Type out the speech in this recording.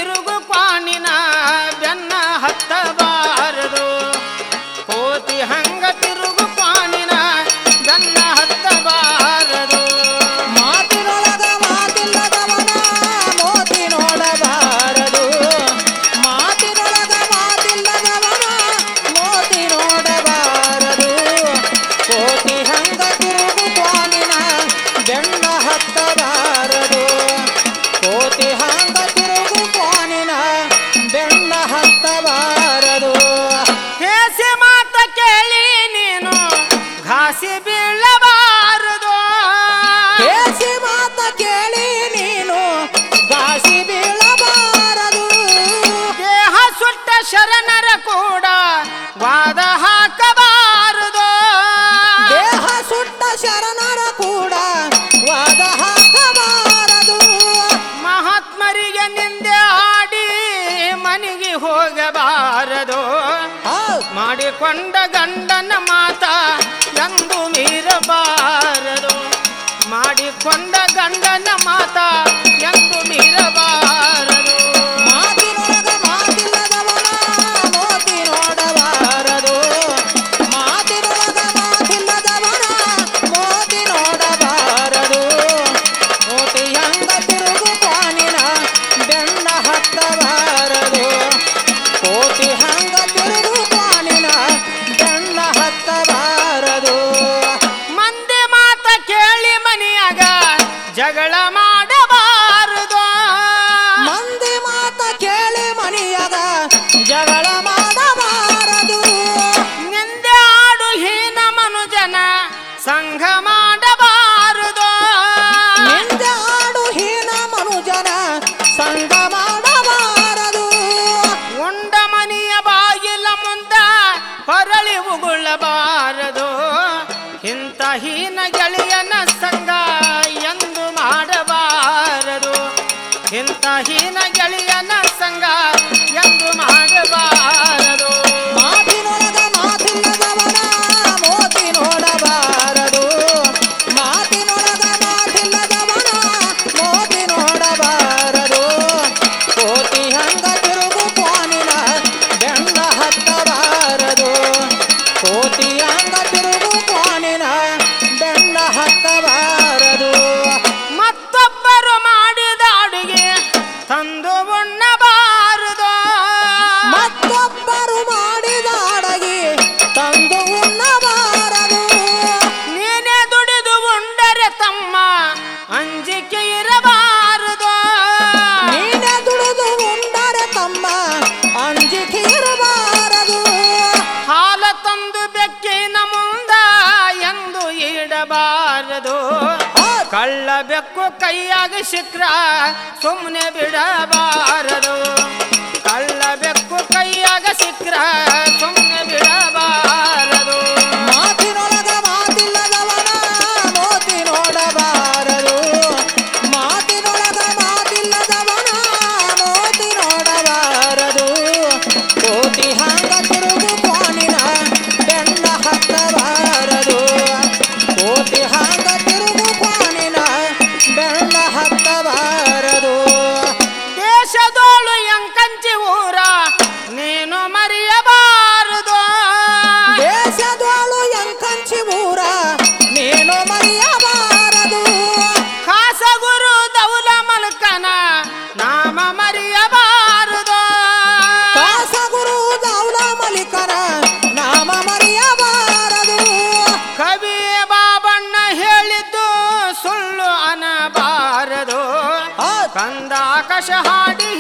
ತಿರುಗು ಕ್ವಾನಿನ ಬೆನ್ನ ಹತ್ತಬಾರದು ಕೋತಿ ಹಂಗ ತಿರುಗು ಕ್ವಾನಿನ ಬೆನ್ನ ಹತ್ತಬಾರದು ಮಾತಿನೊಳಗ ಮಾತಿಲ್ಲದವನ ಮೋತಿ ನೋಡಬಾರದು ಮಾತಿನೊಳಗ ಮಾತಿಲ್ಲದವನ ಮೋತಿ ನೋಡಬಾರದು ಕೋತಿ ಹಂಗ ತಿರುಗು ಕ್ವಾನಿನ ಬೆಣ್ಣ ಹತ್ತಬಾರದು ಕೋತಿ ಹಂಗ ತಿರುಗು ಕ್ವಾನಿನ ಬೆಣ್ಣ ಹತ್ತಬಾರದು ಹೇಸಿ ಮಾತ ಕೇಳಿ ನೀನು ಘಾಸಿ ಬೀಳಬಾರದು ಕೇಸಿ ಮಾತ ಕೇಳಿ ನೀನು ಗಾಸಿ ಬೀಳಬಾರದು ದೇಹ ಸುಟ್ಟ ಶರಣರ ಕೂಡ ವಾದ ಹಾಕಬಾರದು ದೇಹ ಸುಟ್ಟ ಶರಣರ ಕೂಡ ವಾದ ಹಾಕಬಾರದು ಮಹಾತ್ಮರಿಗೆ ನಿಂದೆ ಆಡಿ ಮನೆಗೆ ಹೋಗಬಾರದು ಹೌದ್. ಮಾಡಿಕೊಂಡ ಗಂಡನ ಮಾತ ಎಂದು ಮೀರಬಾರದು ಮಾಡಿಕೊಂಡ ಗಂಡನ ಮಾತ ಎಂದು ಮೀರಬಾರದು ಮಾತಿನೊಳಗ ಮಾತಿಲ್ಲದವನ ಮೋತಿ ನೋಡಬಾರದು ಮಾತಿನೊಳಗ ಮಾತಿಲ್ಲದವನ ಮೋತಿ ನೋಡಬಾರದು ಮೋತಿ ಹಂಗ ತಿರುಗು ಕ್ವಾನಿನ ಬೆಣ್ಣ ಹತ್ತಬಾರದು ಕೋತಿ ಹಂಗ ತಿರುಗು ಕ್ವಾನಿನ ಬೆಣ್ಣ ಹತ್ತಬಾರದು ಮಂದಿ ಮಾತ ಕೇಳಿ ಮನೆಯಾಗ ಜಗಳ ಮಾಡಬಾರದು ಮಂದಿ ಮಾತ ಕೇಳಿ ಮನಿಯಾಗ ಜಗಳ ಮಾಡಬಾರದು ನಿಂದೆ ಆಡು ಹೀನ ಮನುಜನ ಸಂಘ ಮಾಡಬಾರದು ನಿಂದೆ ಆಡು ಹೀನ ಮನುಜನ ಸಂಗ ಮಾಡಬಾರದು ಉಂಡ ಮನೆಯ ಬಾಗಿಲ ಮುಂದ ಹೊರಳಿ ಉಗುಳಬಾರದು ಇಂಥ ಹೀನ ಗೆಳೆಯನ ಸಂಗ ಎಂದು ಮಾಡಬಾರದು ಇಂಥ ಹೀನ ಗೆಳೆಯನ ಸಂಗ ಎಂದು ಮಾಡಬಾರದು ಮಾತಿನೊಳಗ ಮಾತಿಲ್ಲದವನ ಮೋತಿ ನೋಡಬಾರದು ಮಾತಿನೊಳಗ ಮಾತಿಲ್ಲದವನ ಮೋತಿ ನೋಡಬಾರದು ಕೋತಿ ಹಂಗ ತಿರುಗು ಕ್ವಾನಿನ ಬೆಣ್ಣ ಹತ್ತಬಾರದು ಕೋತಿ ಹಂಗ ತಿರುಗು ಕ್ವಾನಿನ ಬೆಣ್ಣ ಹತ್ತಬಾರದು ಮತ್ತೊಬ್ಬರು ಮಾಡಿದ ಅಡುಗೆ ತಂದು ಉಣ್ಣಬಾರದು ಮತ್ತೊಬ್ಬರು ಮಾಡಿದ ಅಡಗಿ ತಂದು ಉಣ್ಣಬಾರದು ನೀನೇ ದುಡಿದು ಉಂಡರೆ ತಮ್ಮ ಅಂಜಿಕೆ ಇರಬಾರದು ನೀನೆ ದುಡಿದು ಉಂಡರೆ ತಮ್ಮ ಅಂಜಿಕೆ ಇರಬಾರದು ಹಾಲ ತಂದು ಬೆಕ್ಕಿನ ಮುಂದ ಎಂದು ಇಡಬಾರದು ಹೌದ್. ಕಳ್ಳ ಬೆಕ್ಕು ಕೈಯಾಗ ಸಿಕ್ರ ಸುಮ್ಮನೆ ಬಿಡಬಾರದು ಕಳ್ಳ ಬೆಕ್ಕು ಕೈಯಾಗ ಸಿಕ್ರ ಸುಮ್ಮನೆ ಬಿಡಬಾರದು ಮಾತಿನೊಳಗ ಮಾತಿಲ್ಲದವನ ಮೋತಿ ನೋಡಬಾರದು ಮಾತಿನೊಳಗ ಮಾತಿಲ್ಲದವನ ಮೋತಿ ನೋಡಬಾರದು ಕೋತಿ ಹಂಗ ತಿರುಗು ಕ್ವಾನಿನ ಬೆಣ್ಣ ಹತ್ತಬಾರದು ಕೋತಿ ಹಂಗ ತಿರುಗು ಕ್ವಾನಿನ ಬೆಣ್ಣ ಹತ್ತಬಾರದು ದೇಶದೋಳು ಎಂಕಂಚಿ ಊರ ನೀನು ಮರೆಯಬಾರದು ದೇಶದೋಳು ಎಂಕಂಚಿ ಊರ ನೀನು ಮರೆಯಬಾರದು ಖಾಸಗುರು ದೌಲ ಮಲ್ಕನ ನಾಮ ಮರೆಯಬಾರದು ಕಾಸಗುರು ದೌಲ ಮಲಿಕನ ನಾಮ ಮರೆಯಬಾರದು ಕವಿ ಬಾಬಣ್ಣ ಹೇಳಿದ್ದು ಸುಳ್ಳು ಅನಬಾರದು ಹೌದ್. ಕಂದ ಆಕಾಶ ಹಾಡಿ